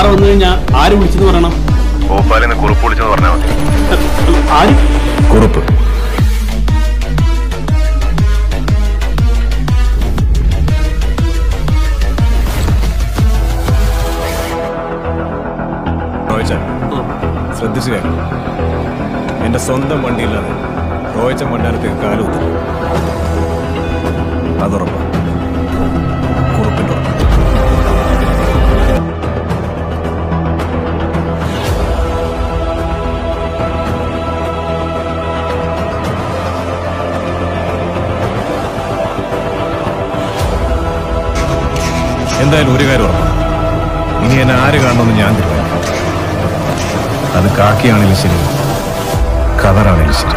വന്നു കഴിഞ്ഞാൽ ആര് വിളിച്ചെന്ന് പറയണം ഭോപ്പാലിൽ നിന്ന് കുറിപ്പ് വിളിച്ചെന്ന് പറഞ്ഞാൽ മതി ആര് കുറുപ്പ് റോയച്ച ശ്രദ്ധിച്ചു കേൾക്കണം എന്റെ സ്വന്തം വണ്ടിയില്ലാതെ റോയച്ച മണ്ടാരത്തേക്ക് കാലുകുത്തി അതുറപ്പാണ് കുറുപ്പിന്റെ ഉറപ്പ് എന്തായാലും ഒരു കാര്യം ഉറപ്പാണ് ഇനി എന്നെ ആര് കാണണമെന്ന് ഞാൻ തീരുമാനിക്കും അത് കാക്കിയാണെങ്കിലും ശരി കതറാണെങ്കിലും ശരി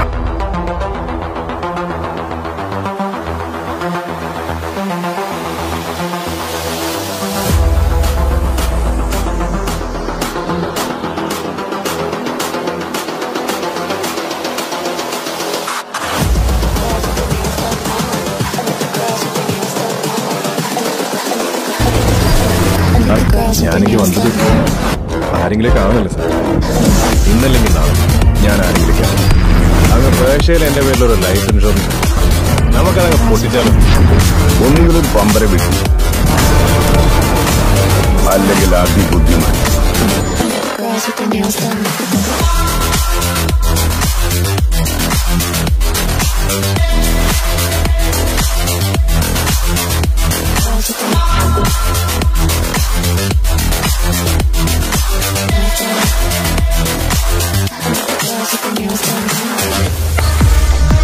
ഞാനെനിക്ക് വന്നത് ആരെങ്കിലും കാണുന്നില്ല സാർ ഇന്നല്ലെങ്കിൽ നാളെ ഞാൻ ആരെങ്കിലും കാണും അങ്ങ് പേർഷ്യയിൽ എന്റെ പേരിലൊരു ലൈഫ് ഇൻഷുറൻസ് ഉണ്ട്. നമുക്കതങ്ങ് പൊട്ടിച്ചാലും ഒന്നുകിലും പമ്പര വിട്ടു അല്ലെങ്കിൽ അതിബുദ്ധിമാൻ Girls with their nails done. Girls with their Girls with their nails done.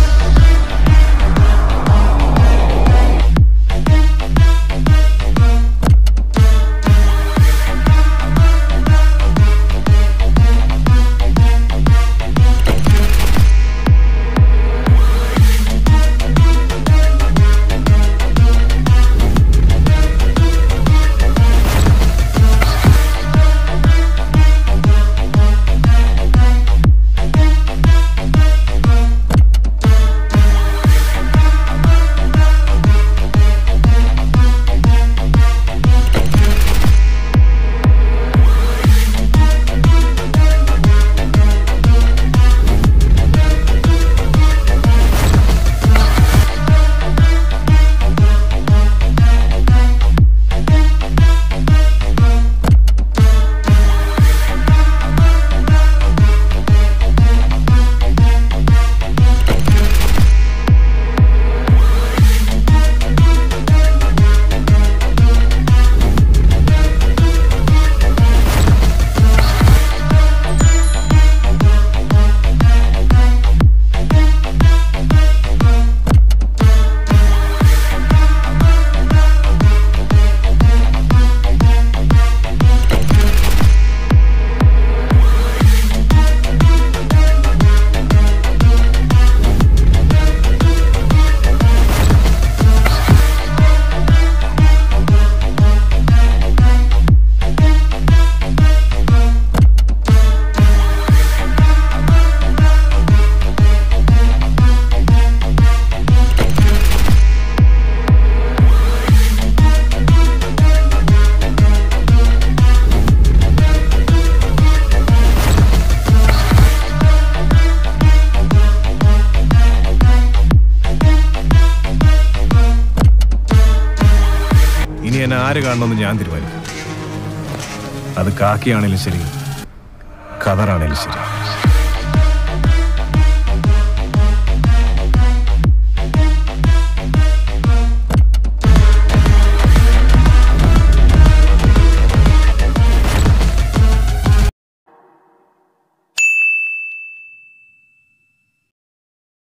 ഇനി എന്നെ ആര് കാണണമെന്ന് ഞാൻ തീരുമാനിക്കും അത് കാക്കിയാണെങ്കിലും ശരി കതറാണെങ്കിലും ശരി